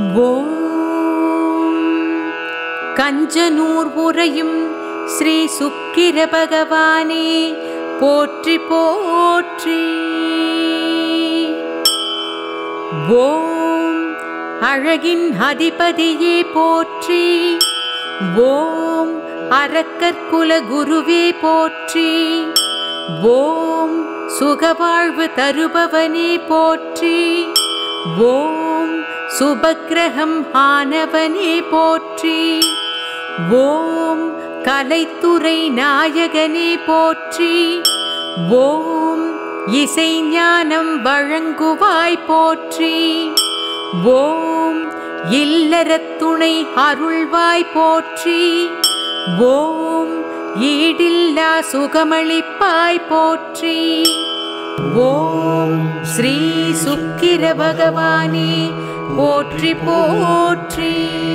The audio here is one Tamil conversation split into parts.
ஓம் கஞ்சனூர் உரையும் ஸ்ரீ சுக்கிர பகவானே போற்றி போற்றி ஓம் அழகின் அதிபதியே போற்றி ஓம் அரக்கற்குல குருவே போற்றி ஓம் சுகவாழ்வு தருபவனே போற்றி ஓம் சுபக்கிரகம் ஆனவனே போற்றி ஓம் கலைத்துறை நாயகனே போற்றி ஓம் இசை ஞானம் வழங்குவாய் போற்றி ஓம் இல்லறத் துணை அருள்வாய் போற்றி ஓம் ஈடில்லா சுகமளிப்பாய் போற்றி ஓம் ஸ்ரீ சுக்கிர பகவானே போற்றி போற்றி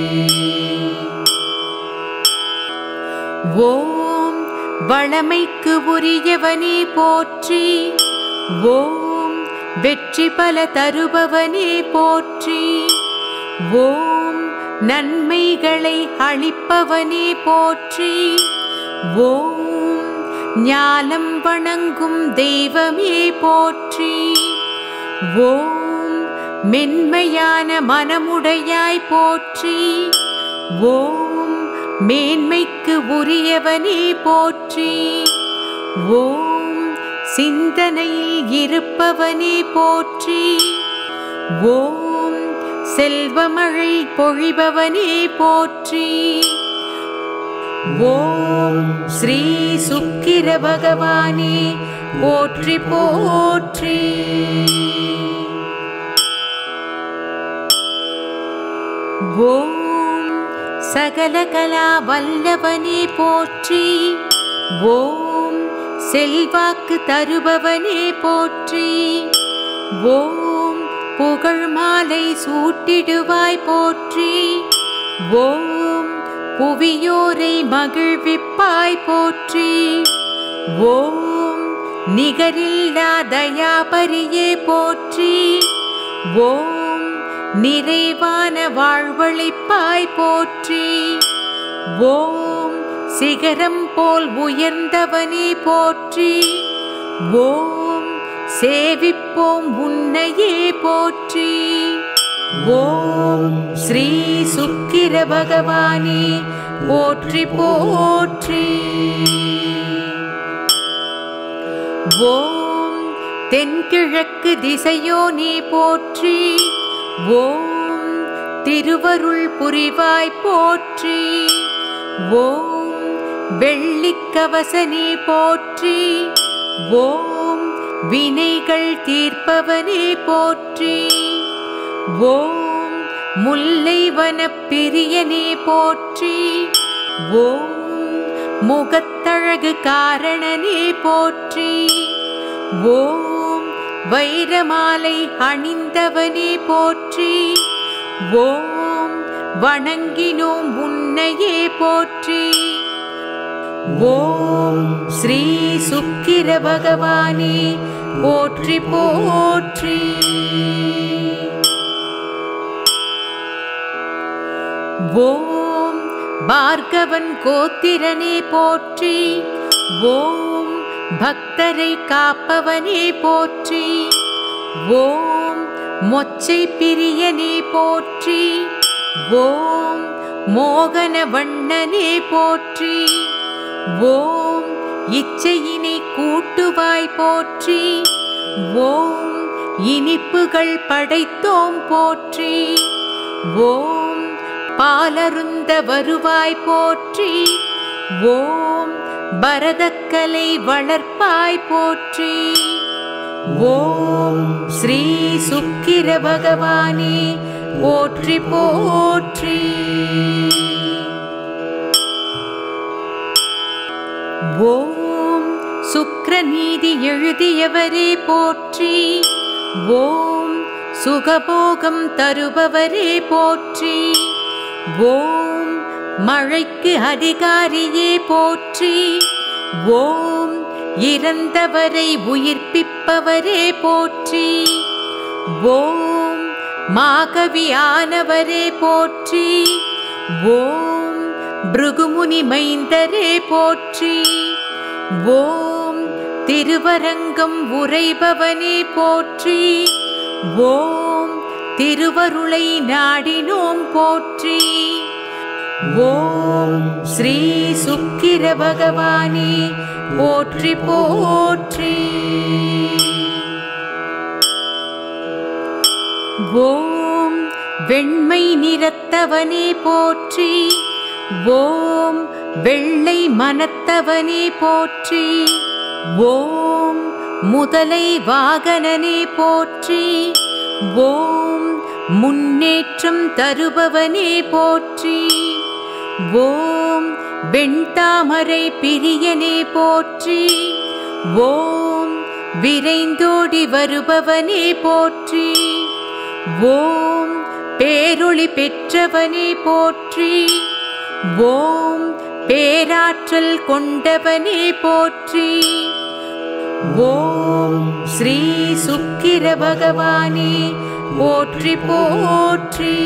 ஓம் வளமைக்கு உரியவனே போற்றி ஓம் வெற்றி பல தருபவனே போற்றி ஓம் நன்மைகளை அளிப்பவனே போற்றி ஓம் ஞானம் வணங்கும் தெய்வமே போற்றி ஓம் மென்மையான மனமுடையாய் போற்றி ஓம் மேன்மைக்கு உரியவனே போற்றி ஓம் சிந்தனையில் இருப்பவனே போற்றி ஓம் செல்வமழை பொழிபவனே போற்றி ஓம் ஸ்ரீ சுக்கிர பகவானே போற்றி போற்றி ஓம் சகல கலா வல்லவனே போற்றி ஓம் செல்வாக்கு தருபவனே போற்றி ஓம் புகழ் மாலை சூட்டிடுவாய் போற்றி ஓம் புவியோரை மகிழ்விப்பாய் போற்றி ஓம் நிகரில்லா தயாபரியே போற்றி ஓம் நிறைவான வாழ்வழிப்பாய் போற்றி ஓம் சிகரம் போல் உயர்ந்தவனே போற்றி ஓம் சேவிப்போம் உன்னையே போற்றி ஓம் ஸ்ரீ சுக்கிர பகவானே போற்றி போற்றி ஓம் தென்கிழக்கு திசையோனே போற்றி ஓம் திருவருள் புரிவாய் போற்றி ஓம் வெள்ளிக்கவசனே போற்றி ஓம் வினைகள் தீர்ப்பவனே போற்றி ஓம் முல்லை வனப்பிரியனே போற்றி ஓம் முகத்தழகு காரணனே போற்றி ஓம் வைரமாலை அணிந்தவனே போற்றி ஓம் வணங்கினோம் உன்னையே போற்றி ஓம் ஸ்ரீ சுக்கிர பகவானே போற்றி போற்றி ஓம் பார்கவன் கோத்திரனே போற்றி ஓம் பக்தரை காப்பவனே போற்றி ஓம் மொச்சை பிரியனே போற்றி ஓம் மோகன வண்ணனே போற்றி ஓம் இச்சையினை கூட்டுவாய் போற்றி ஓம் இனிப்புகள் படைத்தோம் போற்றி ஓம் பாலருந்த வருவாய் போற்றி ஓம் பரதக்கலை வளர்ப்பாய் போற்றி ஓம் ஸ்ரீ சுக்கிர பகவானே போற்றி போற்றி ஓம் சுக்கிரநீதி எழுதியவரே போற்றி ஓம் சுகபோகம் தருபவரே போற்றி ஓம் மழைக்கு அதிகாரியே போற்றி ஓம் இறந்தவரை உயிர்ப்பிப்பவரே போற்றி ஓம் மாகவியானவரே போற்றி ஓம் பிருகுமுனி மைந்தரே போற்றி ஓம் திருவரங்கம் உரைபவனே போற்றி ஓம் திருவருளை நாடினோம் போற்றி ஓம் ஸ்ரீ சுக்கிர பகவானே போற்றி போற்றி ஓம் வெண்மை நிறத்தவனே போற்றி ஓம் வெள்ளை மனத்தவனே போற்றி ஓம் முதலை வாகனனே போற்றி ஓம் முன்னேற்றம் தருபவனே போற்றி ஓம் வெண்தாமரை பிரியனே போற்றி ஓம் விரைந்தோடி வருபவனே போற்றி ஓம் பேரொளி பெற்றவனே போற்றி ஓம் பேராற்றல் கொண்டவனே போற்றி ஓம் ஸ்ரீ சுக்கிர பகவானே போற்றி போற்றி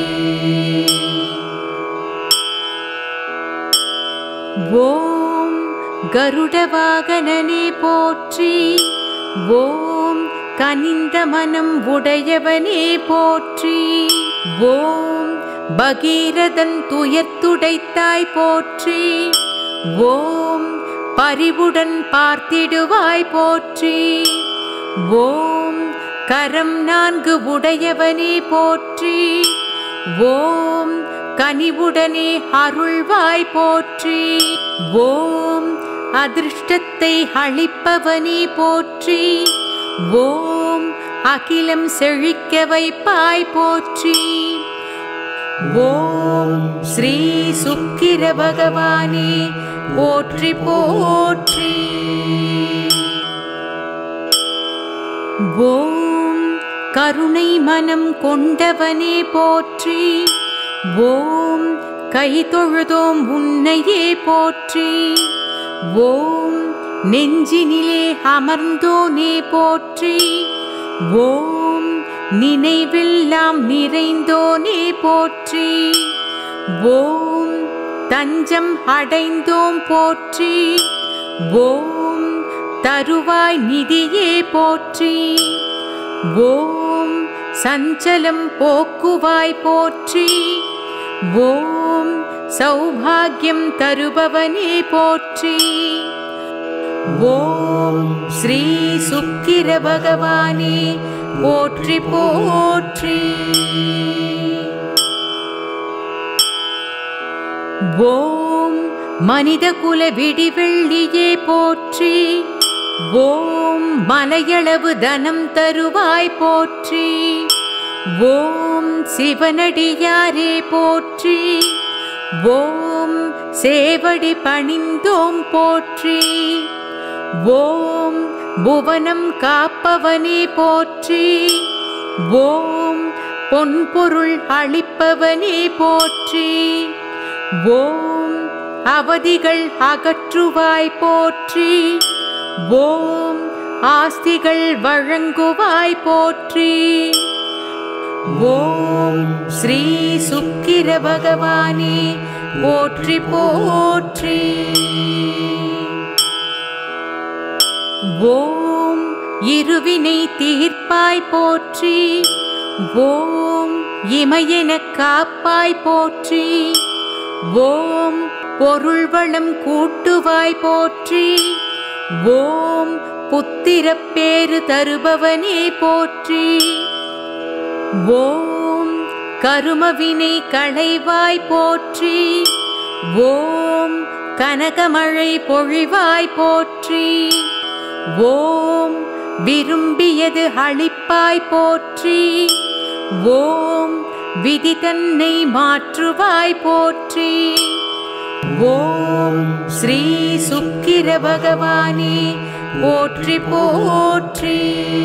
ஓம் கருடவாகனனே போற்றி ஓம் கனிந்த மனம் உடையவனே போற்றி ஓம் பகீரதன் துயர்த்துடைத்தாய் போற்றி ஓம் பரிவுடன் பார்த்திடுவாய் போற்றி ஓம் கரம் நான்கு உடையவனே போற்றி ஓம் கனிவுடனே அருள்வாய் போற்றி ஓம் அதிர்ஷ்டத்தை அளிப்பவனே போற்றி ஓம் அகிலம் செழிக்க வைப்பாய் போற்றி ஓம் ஸ்ரீ சுக்கிர பகவானே போற்றி போற்றி ஓம் கருணை மனம் கொண்டவனே போற்றி ஓம் கை தொழுதோம் உன்னையே போற்றி ஓம் நெஞ்சினிலே அமர்ந்தோனே போற்றி ஓம் நினைவெல்லாம் நிறைந்தோனே போற்றி ஓம் தஞ்சம் அடைந்தோம் போற்றி ஓம் தருவாய் நிதியே போற்றி ஓம் சஞ்சலம் போக்குவாய் போற்றி ஓம் சௌபாகியம் தருபவனே போற்றி ஓம் ஸ்ரீ சுக்கிர பகவானே போற்றி போற்றி ஓம் மனிதகுல விடிவெள்ளியே போற்றி ஓம் மலையளவு தனம் தருவாய் போற்றி ஓம் சிவனடியாரே போற்றி ஓம் சேவடி பணிந்தோம் போற்றி ஓம் புவனம் காப்பவனே போற்றி ஓம் பொன்பொருள் அளிப்பவனே போற்றி ஓம் அவதிகள் அகற்றுவாய் போற்றி ஓம் ஆஸ்திகள் வழங்குவாய் போற்றி ஓம் ஸ்ரீ சுக்கிர பகவானே போற்றி போற்றி ஓம் இருவினை தீர்ப்பாய் போற்றி ஓம் இமையென காப்பாய் போற்றி ஓம் பொருள் வளம் கூட்டுவாய் போற்றி ஓம் புத்திரப்பேறு தருபவனே போற்றி ஓம் கருமவினை களைவாய் போற்றி ஓம் கனகமழை பொழிவாய் போற்றி ஓம் விரும்பியது அளிப்பாய் போற்றி ஓம் விதி தன்னை மாற்றுவாய் போற்றி ஓம் ஸ்ரீ சுக்கிர பகவானே போற்றி போற்றி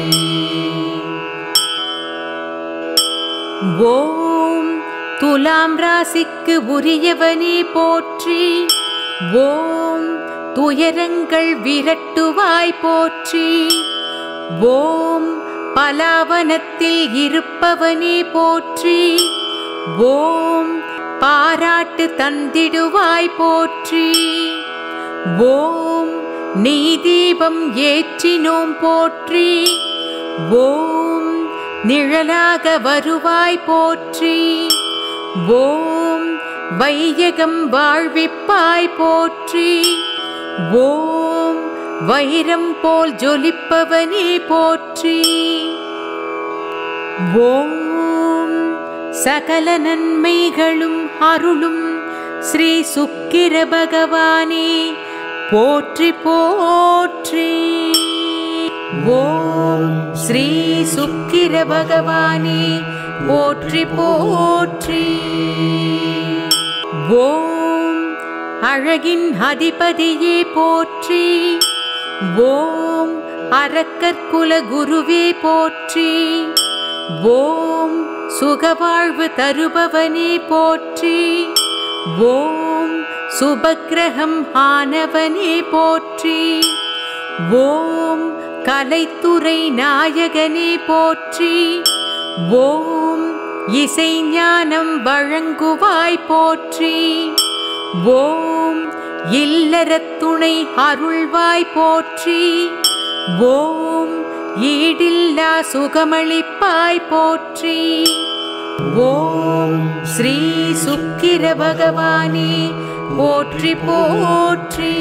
ஓம் துலாம் ராசிக்கு உரியவனே போற்றி ஓம் துயரங்கள் விரட்டுவாய் போற்றி ஓம் பலாவனத்தில் இருப்பவனே போற்றி ஓம் பாராட்டு தந்திடுவாய் போற்றி ஓம் நீ தீபம் ஏற்றினோம் போற்றி ஓம் நிழலாக வருவாய் போற்றி ஓம் வையகம் வாழ்விப்பாய் போற்றி ஓம் வைரம் போல் ஜொலிப்பவனே போற்றி ஓம் சகல நன்மைகளும் அருளும் ஸ்ரீ சுக்கிர பகவானே போற்றி போற்றி ஓம் ஸ்ரீ சுக்கிர பகவானே போற்றி போற்றி ஓம் அழகின் அதிபதியே போற்றி ஓம் அரக்கற்குல குருவே போற்றி ஓம் சுகவாழ்வு தருபவனே போற்றி ஓம் சுபக்கிரகம் ஆனவனே போற்றி ஓம் கலைத்துறை நாயகனே போற்றி ஓம் இசைஞானம் வழங்குவாய் போற்றி ஓம் இல்லறத் துணை அருள்வாய் போற்றி ஓம் ஈடில்லா சுகமளிப்பாய் போற்றி ஓம் ஸ்ரீ சுக்கிர பகவானே போற்றி போற்றி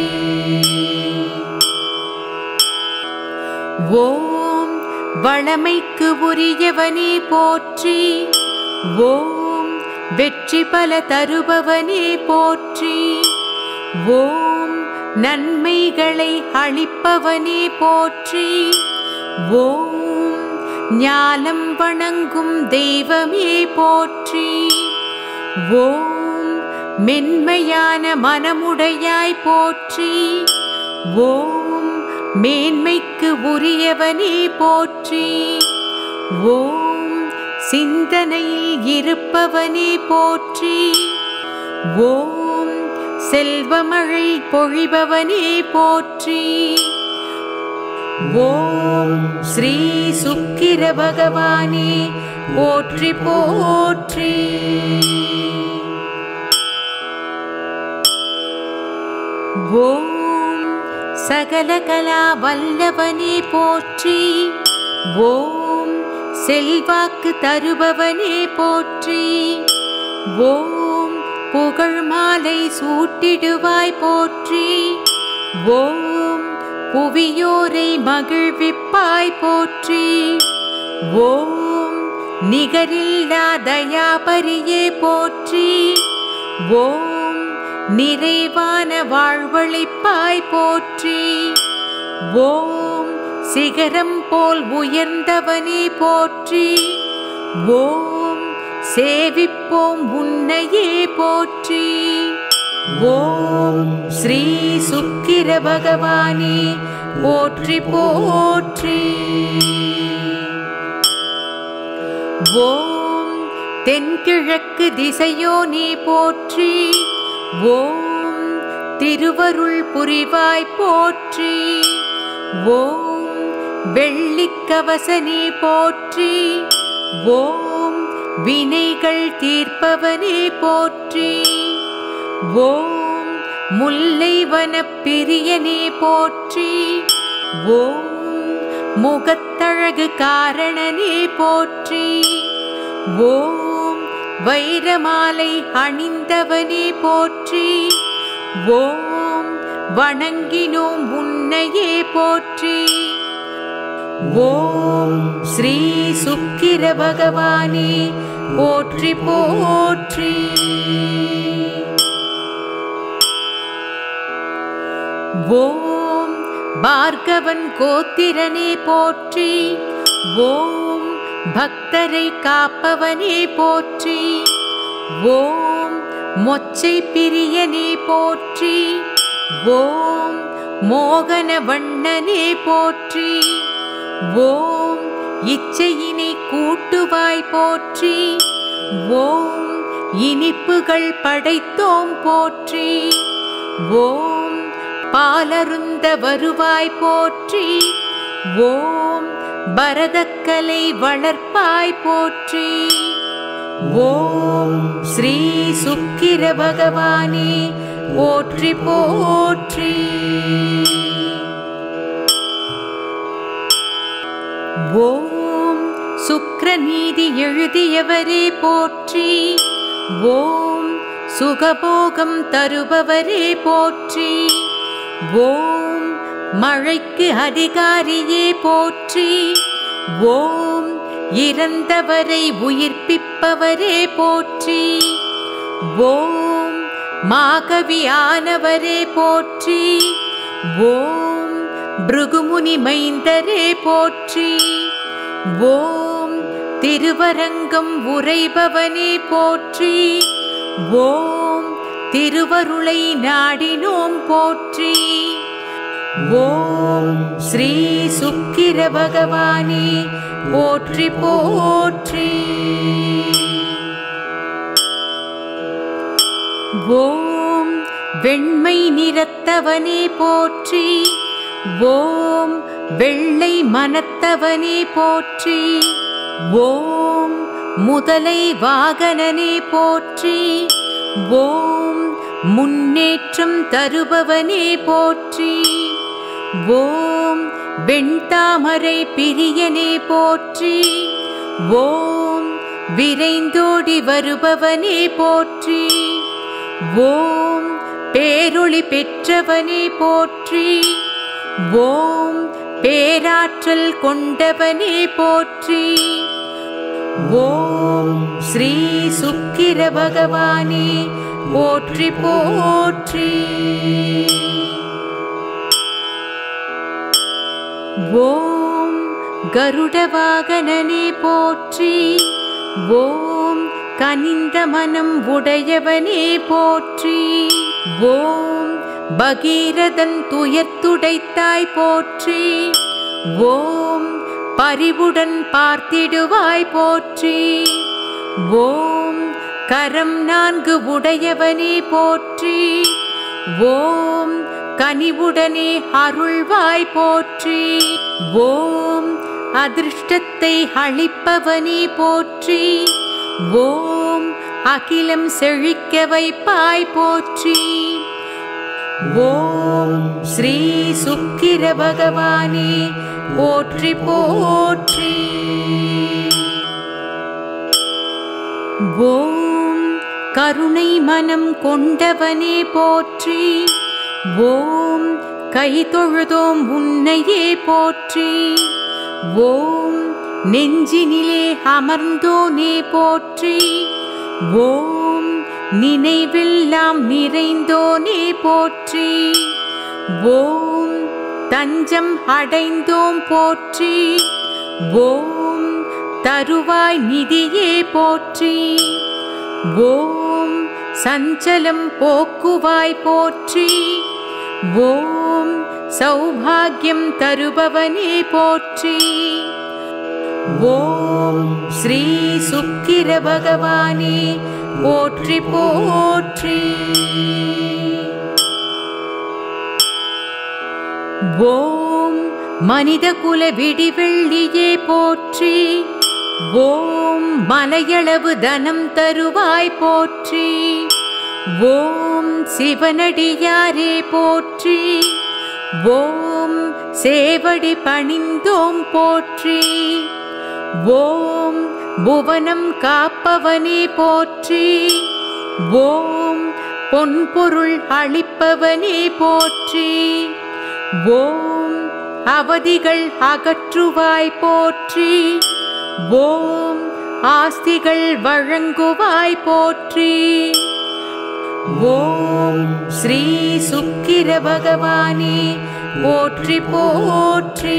ஓம் வளமைக்கு உரியவனே போற்றி ஓம் வெற்றி பல தருபவனே போற்றி ஓம் நன்மைகளை அளிப்பவனே போற்றி ஓம் ஞானம் வணங்கும் தெய்வமே போற்றி ஓம் மென்மையான மனமுடையாய் போற்றி ஓம் மேன்மைக்கு உரியவனே போற்றி ஓம் சிந்தனையில் இருப்பவனே போற்றி ஓம் செல்வமழை பொழிபவனே போற்றி ஓம் ஸ்ரீ சுக்கிர பகவானே போற்றி போற்றி ஓம் சகலகலா வல்லவனே போற்றி ஓம் செல்வாக்கு தருபவனே போற்றி ஓம் புகழ் மாலை சூட்டிடுவாய் போற்றி ஓம் புவியோரை மகிழ்விப்பாய் போற்றி ஓம் நிகரில்லா தயாபரியே போற்றி ஓம் நிறைவான வாழ்வழிப்பாய் போற்றி ஓம் சிகரம் போல் உயர்ந்தவனே போற்றி ஓம் சேவிப்போம் உன்னையே போற்றி ஓம் ஸ்ரீ சுக்கிர பகவானே போற்றி போற்றி ஓம் தென்கிழக்கு திசையோனே போற்றி ஓம் திருவருள் புரிவாய் போற்றி ஓம் வெள்ளிக்கவசனே போற்றி ஓம் வினைகள் தீர்ப்பவனே போற்றி ஓம் முல்லை வனப்பிரியனே போற்றி ஓம் முகத்தழகு காரணனே போற்றி ஓம் வைரமாலை அணிந்தவனே போற்றி ஓம் வணங்கினோம் உன்னையே போற்றி ஓம் ஸ்ரீ சுக்கிர பகவானே போற்றி போற்றி ஓம் பார்கவன் கோத்திரனே போற்றி ஓம் பக்தரை காப்பவனே போற்றி ஓம் மொச்சை பிரியனே போற்றி ஓம் மோகன வண்ணனே போற்றி ஓம் இச்சையினை கூட்டுவாய் போற்றி ஓம் இனிப்புகள் படைத்தோம் போற்றி ஓம் பாலருந்த வருவாய் போற்றி ஓம் பரதக்கலை வளர்ப்பாய் போற்றி ஓம் ஸ்ரீ சுக்கிர பகவானே போற்றி போற்றி ஓம் சுக்ரநீதி எழுதியவரே போற்றி ஓம் சுகபோகம் தருபவரே போற்றி ஓம் மழைக்கு அதிகாரியே போற்றி ஓம் இறந்தவரை உயிர்ப்பிப்பவரே போற்றி ஓம் மாகவியானவரே போற்றி ஓம் பிருகுமுனி மைந்தரே போற்றி ஓம் திருவரங்கம் உரைபவனே போற்றி ஓம் திருவருளை நாடினோம் போற்றி ஓம் ஸ்ரீ சுக்கிர பகவானே போற்றி போற்றி ஓம் வெண்மை நிறத்தவனே போற்றி ஓம் வெள்ளை மனத்தவனே போற்றி ஓம் முதலை வாகனனே போற்றி ஓம் முன்னேற்றம் தருபவனே போற்றி ஓம் வெண்தாமரை பிரியனே போற்றி ஓம் விரைந்தோடி வருபவனே போற்றி ஓம் பேரொளி பெற்றவனே போற்றி ஓம் பேராற்றல் கொண்டவனே போற்றி ஓம் ஸ்ரீ சுக்கிர பகவானே போற்றி போற்றி ஓம் கருட வாகனனே போற்றி ஓம் கனிந்த மனம் உடையவனே போற்றி ஓம் பகீரதன் துயர்த்துடைத்தாய் போற்றி ஓம் பரிவுடன் பார்த்திடுவாய் போற்றி ஓம் கரம் நான்கு உடையவனே போற்றி ஓம் கனிவுடனே அருள்வாய் போற்றி ஓம் அதிர்ஷ்டத்தை அளிப்பவனே போற்றி ஓம் அகிலம் செழிக்க வைப்பாய் போற்றி ஓம் ஸ்ரீ சுக்கிர பகவானே போற்றி போற்றி ஓம் கருணை மனம் கொண்டவனே போற்றி ஓம் கை தொழுதோம் உன்னையே போற்றி ஓம் நெஞ்சினிலே அமர்ந்தோனே போற்றி ஓம் நினைவெல்லாம் நிறைந்தோனே போற்றி ஓம் தஞ்சம் அடைந்தோம் போற்றி ஓம் தருவாய் நிதியே போற்றி ஓம் சஞ்சலம் போக்குவாய் போற்றி ஓம் சௌபாகியம் தருபவனே போற்றி ஓம் ஸ்ரீ சுக்கிர பகவானே போற்றி போற்றி ஓம் மனித குல விடிவெள்ளியே போற்றி ஓம் மலையளவு தனம் தருவாய் போற்றி ஓம் சிவனடியாரே போற்றி ஓம் சேவடி பணிந்தோம் போற்றி ஓம் புவனம் காப்பவனே போற்றி ஓம் பொன்பொருள் அளிப்பவனே போற்றி ஓம் அவதிகள் அகற்றுவாய் போற்றி ஓம் ஆஸ்திகள் வழங்குவாய் போற்றி ஓம் ஸ்ரீ சுக்கிர பகவானே போற்றி போற்றி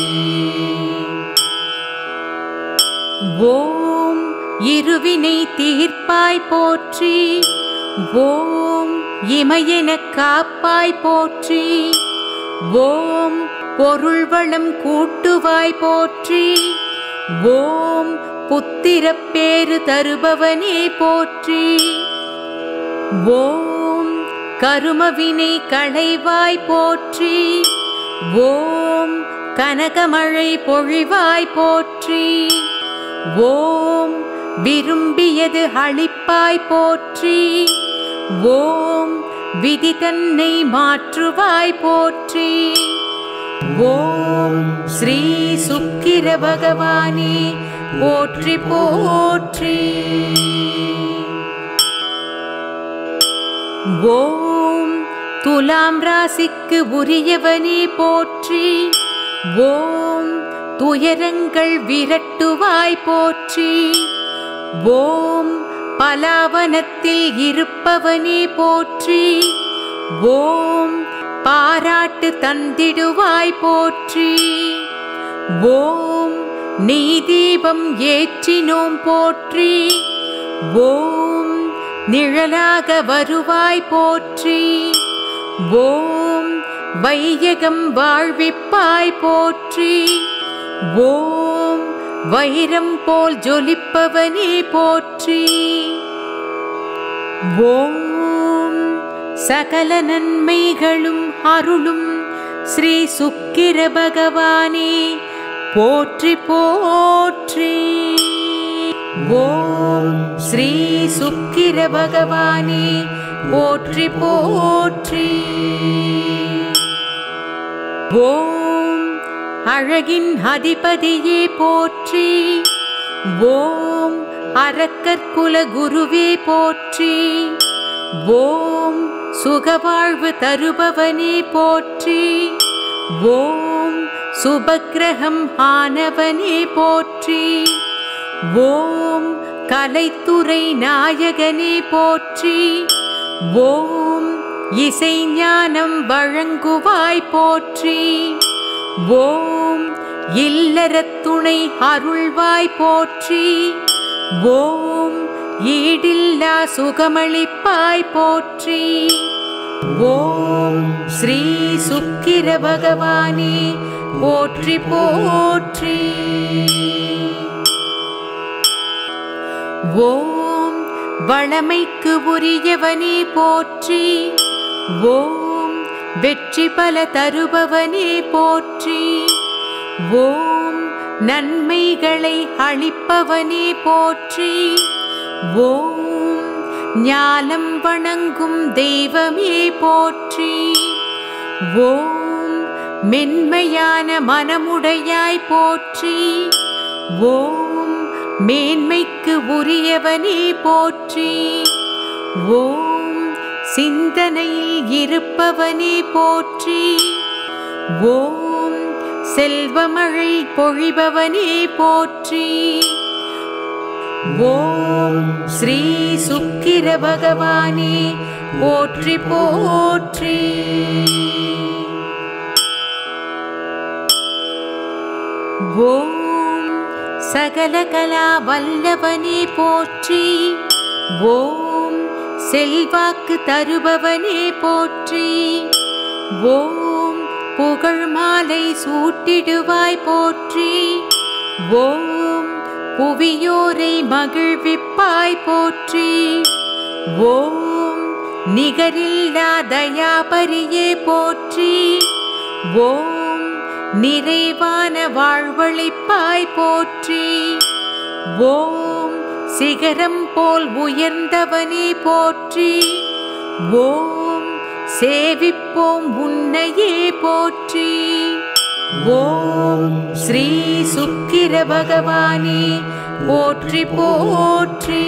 ஓம் இருவினை தீர்ப்பாய் போற்றி ஓம் இமையென காப்பாய் போற்றி ஓம் பொருள் வளம் கூட்டுவாய் போற்றி ஓம் புத்திரப் பேறு தருபவனே போற்றி ஓம் கருமவினை களைவாய் போற்றி ஓம் கனகமழை பொழிவாய் போற்றி ஓம் விரும்பியது அளிப்பாய் போற்றி ஓம் விதி தன்னை மாற்றுவாய் போற்றி ஓம் ஸ்ரீ சுக்கிர பகவானே போற்றி போற்றி ஓம் துலாம் ராசிக்கு உரியவனே போற்றி ஓம் துயரங்கள் விரட்டுவாய் போற்றி ஓம் பலாவனத்தில் இருப்பவனே போற்றி ஓம் பாராட்டு தந்திடுவாய் போற்றி ஓம் நெய் தீபம் ஏற்றினோம் போற்றி ஓம் நிழலாக வருவாய் போற்றி ஓம் வையகம் வாழ்விப்பாய் போற்றி ஓம் வைரம் போல் ஜொலிப்பவனே போற்றி ஓம் சகல நன்மைகளும் அருளும் ஸ்ரீ சுக்கிர பகவானே போற்றி போற்றி ஓம் ஸ்ரீ சுக்கிர பகவானே போற்றி போற்றி ஓம் அழகின் அதிபதியே போற்றி ஓம் அரக்கற்குல குருவே போற்றி ஓம் சுகவாழ்வு தருபவனே போற்றி ஓம் சுபக்கிரகம் ஆனவனே போற்றி ஓம் கலைத்துறை நாயகனே போற்றி ஓம் இசைஞானம் வழங்குவாய் போற்றி ஓம் இல்லறத் துணை அருள்வாய் போற்றி ஓம் ஈடில்லா சுகமளிப்பாய் போற்றி ஓம் ஸ்ரீ சுக்கிர பகவானே போற்றி போற்றி ஓம் வளமைக்கு உரியவனே போற்றி ஓம் வெற்றி பல தருபவனே போற்றி ஓம் நன்மைகளை அளிப்பவனே போற்றி ஓம் ஞானம் வணங்கும் தெய்வமே போற்றி ஓம் மென்மையான மனமுடையாய் போற்றி ஓம் மேன்மைக்கு உரியவனே போற்றி ஓம் சிந்தனையில் இருப்பவனே போற்றி ஓம் செல்வமழை பொழிபவனே போற்றி ஓம் ஸ்ரீ சுக்கிர பகவானே போற்றி போற்றி ஓம் சகலகலா வல்லவனே போற்றி ஓம் செல்வாக்கு தருபவனே போற்றி ஓம் புகழ் மாலை சூட்டிடுவாய் போற்றி ஓம் புவியோரை மகிழ்விப்பாய் போற்றி ஓம் நிகரில்லா தயாபரியே போற்றி ஓம் நிறைவான வாழ்வழிப்பாய் போற்றி ஓம் சிகரம் போல் உயர்ந்தவனே போற்றி ஓம் சேவிப்போம் உன்னையே போற்றி ஓம் ஸ்ரீ சுக்கிர பகவானே போற்றி போற்றி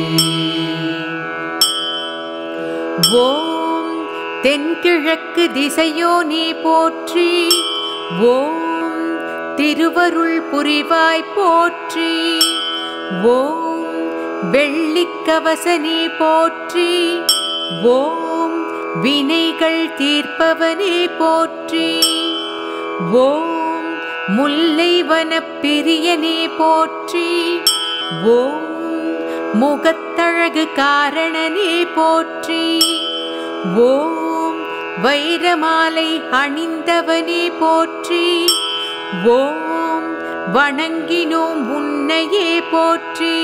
ஓம் தென்கிழக்கு திசையோனே போற்றி ஓம் திருவருள் புரிவாய் போற்றி ஓம் வெள்ளிக்கவசனே போற்றி ஓம் வினைகள் தீர்ப்பவனே போற்றி ஓம் முல்லைவனப் பிரியனே போற்றி ஓம் முகத்தழகு காரணனே போற்றி ஓம் வைரமாலை அணிந்தவனே போற்றி ஓம் வணங்கினோம் உன்னையே போற்றி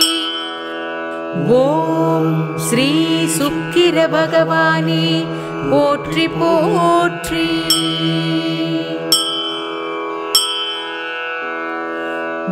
ஓம் ஸ்ரீ சுக்கிர பகவானே போற்றி போற்றி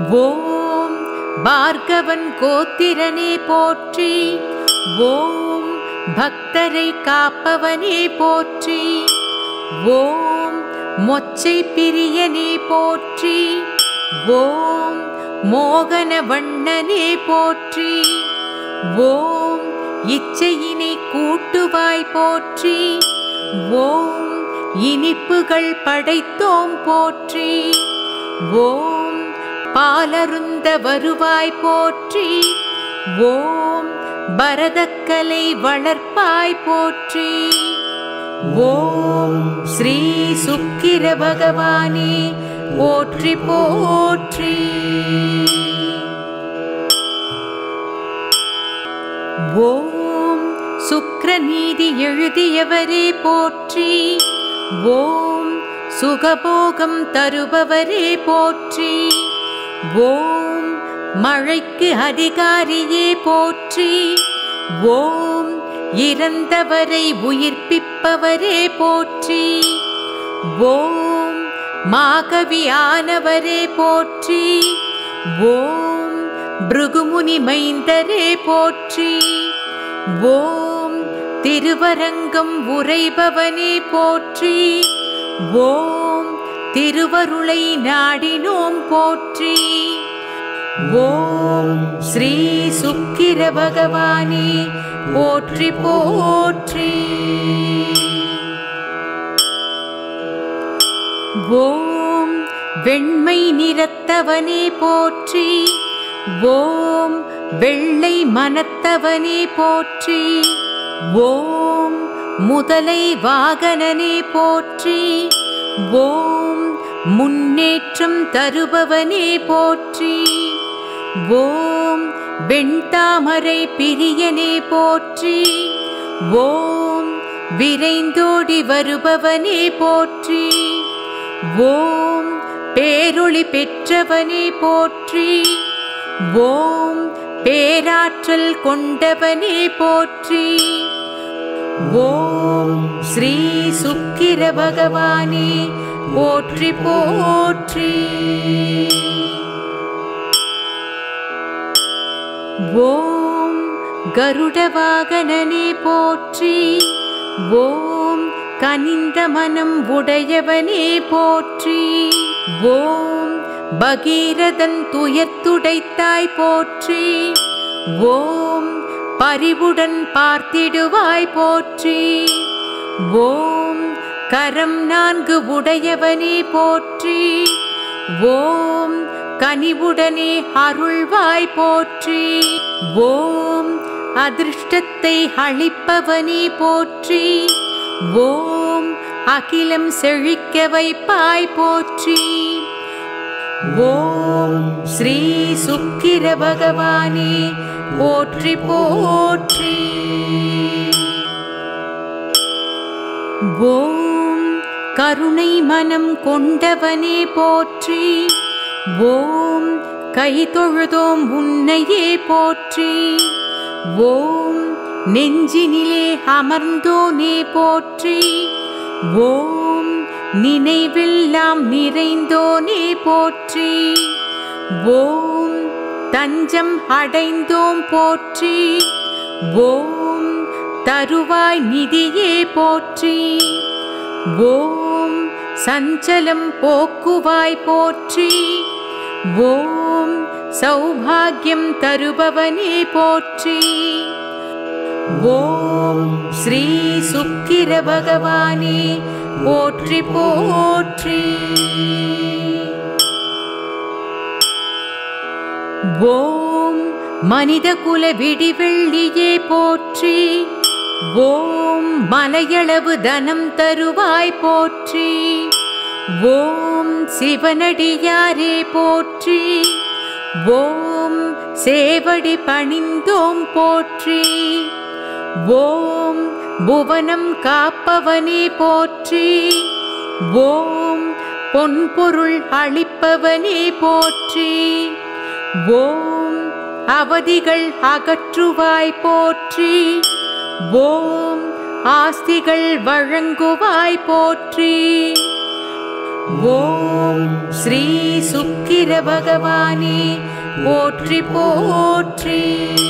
ஓம் பார்கவன் கோத்திரனே போற்றி ஓம் பக்தரை காப்பவனே போற்றி ஓம் மொச்சை பிரியனே போற்றி ஓம் மோகன வண்ணனே போற்றி ஓம் இச்சையினை கூட்டுவாய் போற்றி ஓம் இனிப்புகள் படைத்தோம் போற்றி ஓம் பாலருந்த வருவாய் போற்றி ஓம் பரதக்கலை வளர்ப்பாய் போற்றி ஓம் ஸ்ரீ சுக்கிர பகவானே போற்றி போற்றி ஓம் சுக்ரநீதி எழுதியவரே போற்றி ஓம் சுகபோகம் தருபவரே போற்றி ஓம் மழைக்கு அதிகாரியே போற்றி ஓம் இறந்தவரை உயிர்ப்பிப்பவரே போற்றி ஓம் மாகவியானவரே போற்றி ஓம் பிருகுமுனி மைந்தரே போற்றி ஓம் திருவரங்கம் உரைபவனே போற்றி ஓம் திருவருளை நாடினோம் போற்றி ஓம் ஸ்ரீ சுக்கிர பகவானே போற்றி போற்றி ஓம் வெண்மை நிறத்தவனே போற்றி ஓம் வெள்ளை மனத்தவனே போற்றி ஓம் முதலை வாகனனே போற்றி ஓம் முன்னேற்றம் தருபவனே போற்றி ஓம் வெண்தாமரை பிரியனே போற்றி ஓம் விரைந்தோடி வருபவனே போற்றி ஓம் பேரொளி பெற்றவனே போற்றி ஓம் பேராற்றல் கொண்டவனே போற்றி ஓம் ஸ்ரீ சுக்கிர பகவானே போற்றி போற்றி ஓம் கருடவாகனனே போற்றி ஓம் கனிந்த மனம் உடையவனே போற்றி ஓம் பகீரதன் துயத்துடைத்தாய் போற்றி ஓம் பரிவுடன் பார்த்திடுவாய் போற்றி ஓம் கரம் நான்கு உடையவனே போற்றி ஓம் கனிவுடனே அருள்வாய் போற்றி ஓம் அதிர்ஷ்டத்தை அளிப்பவனே போற்றி ஓம் அகிலம் செழிக்க வைப்பாய் போற்றி ஓம் ஸ்ரீ சுக்கிர பகவானே போற்றி போற்றி ஓம் கருணை மனம் கொண்டவனே போற்றி ஓம் கை தொழுதோம் உன்னையே போற்றி ஓம் நெஞ்சினிலே அமர்ந்தோனே போற்றி ஓம் நினைவெல்லாம் நிறைந்தோனே போற்றி ஓம் தஞ்சம் அடைந்தோம் போற்றி ஓம் தருவாய் நிதியே போற்றி ஓம் சஞ்சலம் போக்குவாய் போற்றி ஓம் சௌபாகியம் தருபவனே போற்றி ஓம் ஸ்ரீ சுக்கிர பகவானே போற்றி போற்றி ஓம் மனித குல விடிவெள்ளியே போற்றி ஓம் மலையளவு தனம் தருவாய் போற்றி ஓம் சிவனடியாரே போற்றி ஓம் சேவடி பணிந்தோம் போற்றி ஓம் புவனம் காப்பவனே போற்றி ஓம் பொன்பொருள் அளிப்பவனே போற்றி ஓம் அவதிகள் அகற்றுவாய் போற்றி ஓம் ஆஸ்திகள் வழங்குவாய் போற்றி ஓம் ஸ்ரீ சுக்கிர பகவானே போற்றி போற்றி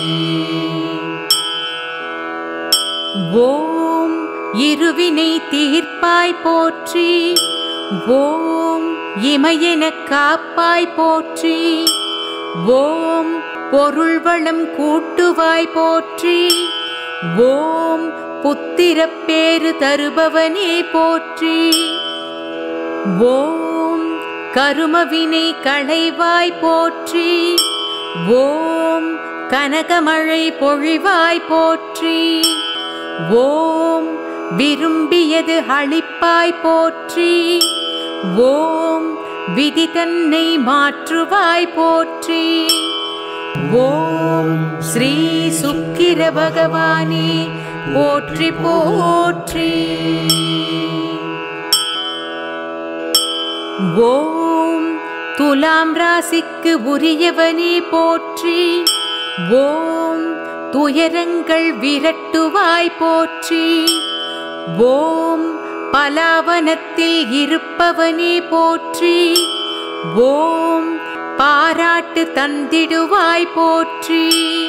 ஓம் இருவினை தீர்ப்பாய் போற்றி ஓம் இமையென காப்பாய் போற்றி ஓம் பொருள் வளம் கூட்டுவாய் போற்றி ஓம் புத்திரப் பேறு தருபவனே போற்றி ஓம் கருமவினை களைவாய் போற்றி ஓம் கனகமழை பொழிவாய் போற்றி ஓம் விரும்பியது அளிப்பாய் போற்றி ஓம் விதி தன்னை மாற்றுவாய் போற்றி ஓம் ஸ்ரீ சுக்கிர பகவானே போற்றி போற்றி ஓம் துலாம் ராசிக்கு உரியவனே போற்றி ஓம் துயரங்கள் விரட்டுவாய் போற்றி ஓம் பலாவனத்தில் இருப்பவனே போற்றி ஓம் பாராட்டு தந்திடுவாய் போற்றி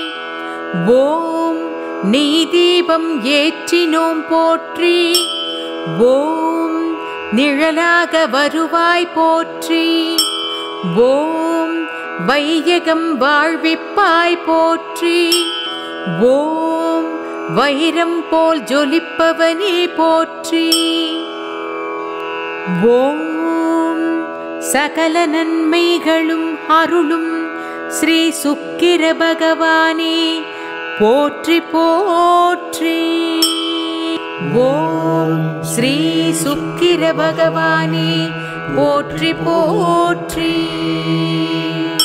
ஓம் நீ தீபம் ஏற்றினோம் போற்றி ஓம் நிழலாக வருவாய் போற்றி ஓம் வையகம் வாழ்விப்பாய் போற்றி ஓம் வைரம் போல் ஜொலிப்பவனே போற்றி ஓம் சகல நன்மைகளும் அருளும் ஸ்ரீ சுக்கிர பகவானே போற்றி போற்றி ஓம் ஸ்ரீ சுக்கிர பகவானே போற்றி போற்றி